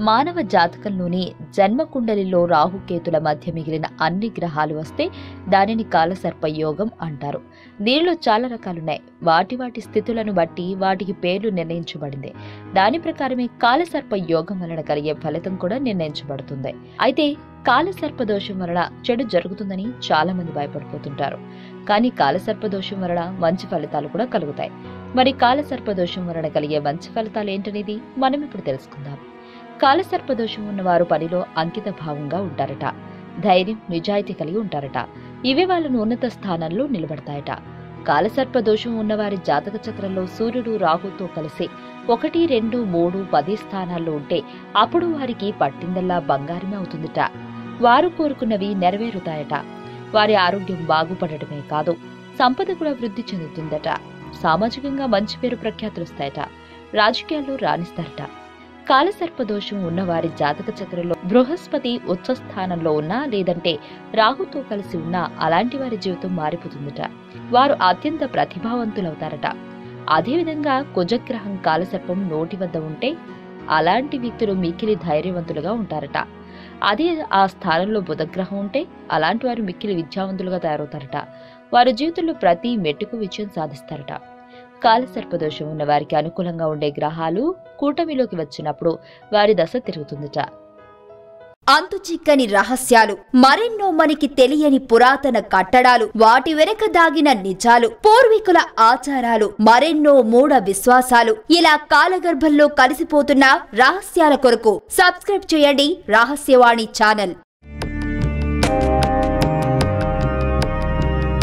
మానవ జాతకంలోని జన్మకుండలిలో రాహుకేతుల మధ్య మిగిలిన అన్ని గ్రహాలు వస్తే దానిని కాలసర్ప యోగం అంటారు దీనిలో చాలా రకాలున్నాయి వాటి వాటి స్థితులను బట్టి వాటికి పేర్లు నిర్ణయించబడింది దాని ప్రకారమే కాలసర్ప యోగం వలన కలిగే ఫలితం కూడా నిర్ణయించబడుతుంది అయితే కాలసర్ప దోషం వలన చెడు జరుగుతుందని చాలా మంది భయపడిపోతుంటారు కానీ కాలసర్ప దోషం వలన మంచి ఫలితాలు కూడా కలుగుతాయి మరి కాలసర్ప దోషం వలన కలిగే మంచి ఫలితాలు ఏంటనేది మనం ఇప్పుడు తెలుసుకుందాం కాలసర్ప దోషం ఉన్నవారు పనిలో అంకిత భావంగా ఉంటారట ధైర్యం నిజాయితీ కలిగి ఉంటారట ఇవే వాళ్ళను ఉన్నత స్థానంలో నిలబడతాయట కాలసర్ప దోషం ఉన్నవారి జాతక చక్రంలో సూర్యుడు రాహుతో కలిసి ఒకటి రెండు మూడు పది స్థానాల్లో ఉంటే అప్పుడు వారికి పట్టిందల్లా బంగారమే అవుతుందిట వారు కోరుకున్నవి నెరవేరుతాయట వారి ఆరోగ్యం బాగుపడటమే కాదు సంపద కూడా వృద్ధి చెందుతుందట సామాజికంగా మంచి పేరు ప్రఖ్యాతులు వస్తాయట రాజకీయాల్లో రాణిస్తారట కాలసర్ప దోషం ఉన్న వారి జాతక చక్రంలో బృహస్పతి ఉచ్చ స్థానంలో ఉన్నా లేదంటే రాహుతో కలిసి ఉన్నా అలాంటి వారి జీవితం మారిపోతుందట వారు అత్యంత ప్రతిభావంతులవుతారట అదేవిధంగా కుజగ్రహం కాలసర్పం నోటి వద్ద ఉంటే అలాంటి వ్యక్తులు మిక్కిలి ధైర్యవంతులుగా ఉంటారట అదే ఆ స్థానంలో బుధగ్రహం ఉంటే అలాంటి వారు మిక్కిలి విద్యావంతులుగా తయారవుతారట వారి జీవితంలో ప్రతి మెట్టుకు విజయం సాధిస్తారట కాలసర్పదోషం ఉన్న వారికి అనుకూలంగా ఉండే గ్రహాలు కూటమిలోకి వచ్చినప్పుడు వారి దశ తిరుగుతుందట అంతు చిక్కని రహస్యాలు మరెన్నో మనకి తెలియని పురాతన కట్టడాలు వాటి వెనక దాగిన నిజాలు పూర్వీకుల ఆచారాలు మరెన్నో మూఢ విశ్వాసాలు ఇలా కాలగర్భంలో కలిసిపోతున్న రహస్యాల కొరకు సబ్స్క్రైబ్ చేయండి రహస్యవాణి ఛానల్